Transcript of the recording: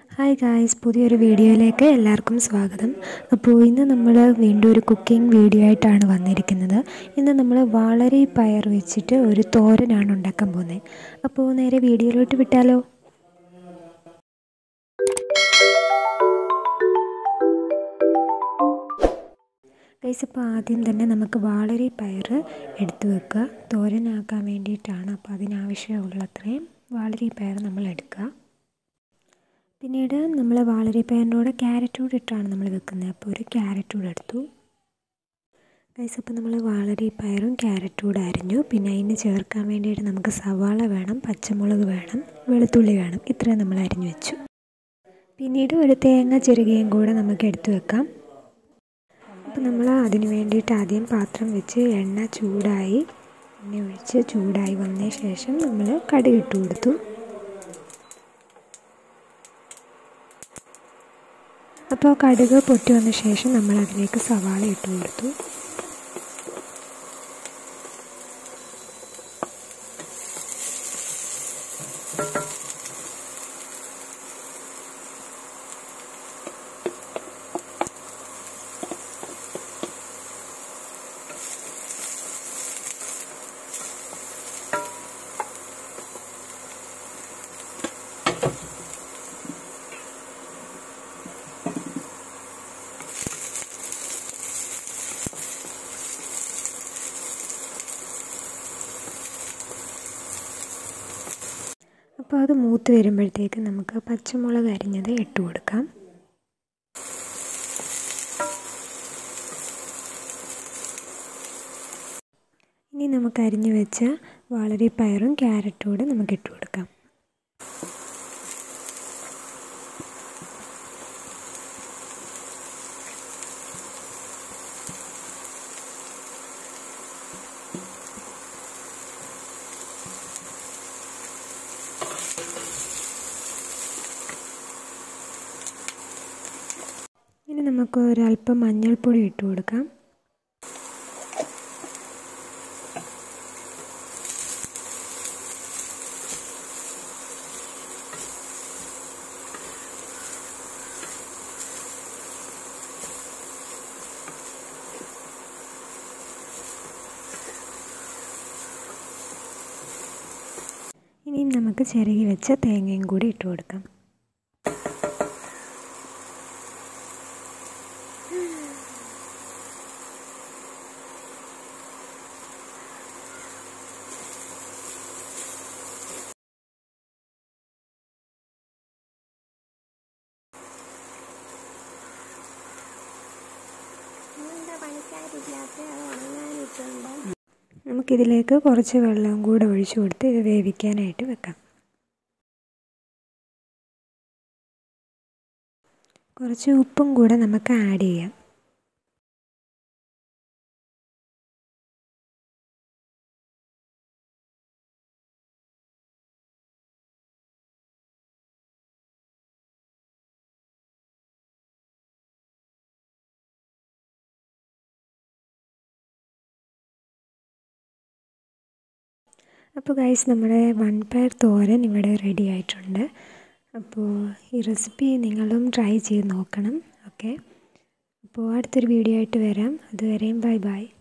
hi guys പുതിയൊരു വീഡിയോയിലേക്ക് എല്ലാവർക്കും സ്വാഗതം അപ്പോൾ ഇന്ന് നമ്മൾ വീണ്ടും ഒരു കുക്കിംഗ് വീഡിയോ ആയിട്ടാണ് വന്നിരിക്കുന്നത് ഇന്ന് നമ്മൾ വാളരി പയർ വെച്ചിട്ട് ഒരു തോരനാണ് ഉണ്ടാക്കാൻ പോകുന്നത് അപ്പോൾ നേരെ വീഡിയോയിലോട്ട് വിട്ടാലോ ഗൈസ് അപ്പോൾ ആദ്യം തന്നെ നമുക്ക് വാളരി പയർ എടുത്തു വെക്കുക തോരനാക്കാൻ വേണ്ടിയിട്ടാണ് അപ്പോൾ അതിനാവശ്യമുള്ള അത്രയും വാളരി പയർ നമ്മൾ എടുക്കുക പിന്നീട് നമ്മൾ വാളരിപ്പയറിൻ്റെ കൂടെ ക്യാരറ്റ് കൂടെ ഇട്ടാണ് നമ്മൾ വെക്കുന്നത് അപ്പോൾ ഒരു ക്യാരറ്റ് കൂടെ എടുത്തു ഗൈസ് അപ്പോൾ നമ്മൾ വാളരി പയറും ക്യാരറ്റും കൂടെ അരിഞ്ഞു പിന്നെ അതിന് ചേർക്കാൻ വേണ്ടിയിട്ട് നമുക്ക് സവാള വേണം പച്ചമുളക് വേണം വെളുത്തുള്ളി വേണം ഇത്രയും നമ്മൾ അരിഞ്ഞു വെച്ചു പിന്നീട് ഒരു തേങ്ങ ചെറുകയും കൂടെ നമുക്ക് എടുത്തു വെക്കാം അപ്പോൾ നമ്മൾ അതിന് വേണ്ടിയിട്ട് ആദ്യം പാത്രം വെച്ച് എണ്ണ ചൂടായി എണ്ണ ഒഴിച്ച് ചൂടായി വന്നതിന് ശേഷം നമ്മൾ കടുക് ഇട്ട് കൊടുത്തു അപ്പോൾ കടുക് പൊട്ടി വന്ന ശേഷം നമ്മൾ അതിലേക്ക് സവാള ഇട്ട് കൊടുത്തു അപ്പോൾ അത് മൂത്ത് വരുമ്പോഴത്തേക്ക് നമുക്ക് പച്ചമുളക് അരിഞ്ഞത് ഇട്ട് കൊടുക്കാം ഇനി നമുക്ക് അരിഞ്ഞു വെച്ച വളരെ പയറും ക്യാരറ്റും കൂടെ നമുക്ക് ഇട്ട് കൊടുക്കാം ഇനി നമുക്ക് ഒരല്പം മഞ്ഞൾപ്പൊടി ഇട്ട് കൊടുക്കാം ഇനിയും നമുക്ക് ചിരകി വെച്ച തേങ്ങയും കൂടി ഇട്ട് കൊടുക്കാം നമുക്കിതിലേക്ക് കുറച്ച് വെള്ളം കൂടെ ഒഴിച്ചു കൊടുത്ത് ഇത് വേവിക്കാനായിട്ട് വെക്കാം കുറച്ച് ഉപ്പും കൂടെ നമുക്ക് ആഡ് ചെയ്യാം അപ്പോൾ ഗൈസ് നമ്മുടെ വൺ പയർ തോരൻ ഇവിടെ റെഡി ആയിട്ടുണ്ട് അപ്പോൾ ഈ റെസിപ്പി നിങ്ങളും ട്രൈ ചെയ്ത് നോക്കണം ഓക്കെ അപ്പോൾ അടുത്തൊരു വീഡിയോ ആയിട്ട് വരാം അതുവരെയും ബൈ ബൈ